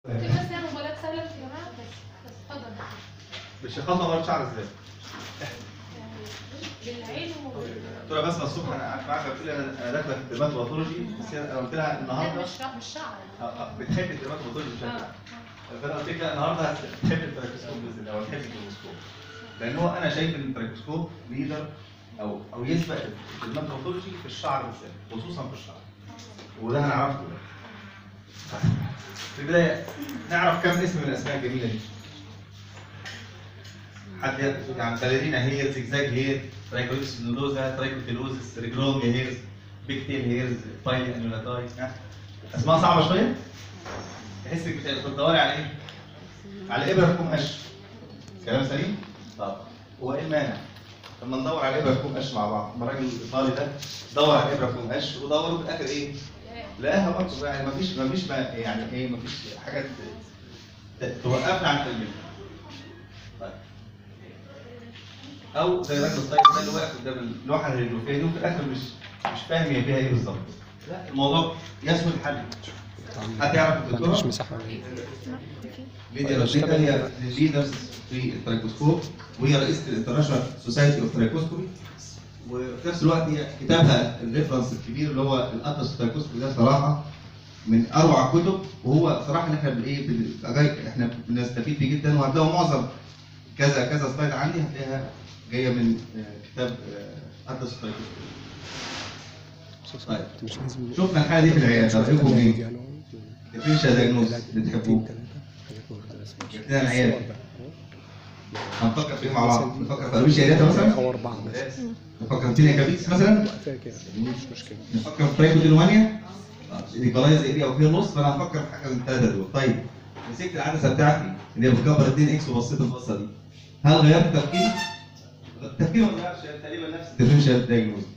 دي بس هي موبايلات سهله يا جماعه بس بس اتفضل مش خطوه مرة شعر ازاي؟ يعني بالعين وبال قلت لها بس الصبح انا قاعد معاك قلت لي انا أنا داخله في الدرماتولوجي بس هي- انا قلت لها لا النهارده مش شعر مش شعر آه، آه، بتحب الدرماتولوجي بشكل اه عام آه. فانا قلت لك لا النهارده هتحب التراكوسكوب باذن الله وهتحب التلسكوب لان هو انا شايف ان التراكوسكوب ليدر او او يسبق الدرماتولوجي في الشعر بالذات خصوصا في الشعر وده هنعرفه دلوقتي. في البدايه نعرف كم اسم من الاسماء الجميله دي حد ي- يعني باليرينا هير زجزاج هير ترايكوليس نولوزا ترايكوتيلوزس ريجلونج هيرز بيك تيل هيرز بايلي انولاتاي ها؟ اسماء صعبه شويه تحس انك بتدوري على ايه؟ على ابره تكون قش كلام سليم؟ طب هو ايه المانع؟ لما ندور على ابره تكون قش مع بعض لما الراجل الايطالي ده دور على ابره تكون قش ودوروا في الاخر ايه؟ لقاها برضه يعني مفيش مفيش ما يعني ايه مفيش حاجه ت- ت- توقفنا عن التلميذ. طيب او زي الراجل الطيب ده اللي واقف قدام اللوحه الهيروغليفيه دي وفي الاخر مش مش فاهم هي فيها ايه بالظبط. لا الموضوع يسهل الحل. حد يعرف ما عندكش الدكتوره؟ مساحه ولا ايه؟ ليديا رشيدا هي الليدرز في الترايكوسكوب وهي رئيسه الانترناشونال سوسايتي اوف ترايكوسكوبي وفي نفس الوقت هي كتابها الريفرنس الكبير اللي هو الاطلس الترايكوسكوبي ده صراحه من اروع الكتب وهو صراحه ان احنا بالايه بال- احنا بنستفيد بيه جدا وهتلاقوا معظم كذا كذا سلايد عندي هتلاقيها جايه من آه، كتاب آه، اطلس الترايكوسكوبي طيب. مش لازم شفنا الحاله دي في العياده رايكم ايه؟ يعني الديفرنشال دايجنوز بتحبوه جبت لنا العيال. هنفكر فيه مع بعض نفكر في أرويش عيادات مثلا او اربعه مثلا نفكر في تينيا كابيس مثلا وقتها كده مش مشكله نفكر في ترايكودينومانيا نيكولايز اريا وفي نص فانا هفكر في حاجه من الثلاثه دول طيب مسكت العدسه بتاعتي اللي هي بتكبر 2 اكس وبصيت البصه دي هل غيرت تفكيري؟ تفكيري ما اتغيرش تقريبا نفس الديفرنشال دايجنوز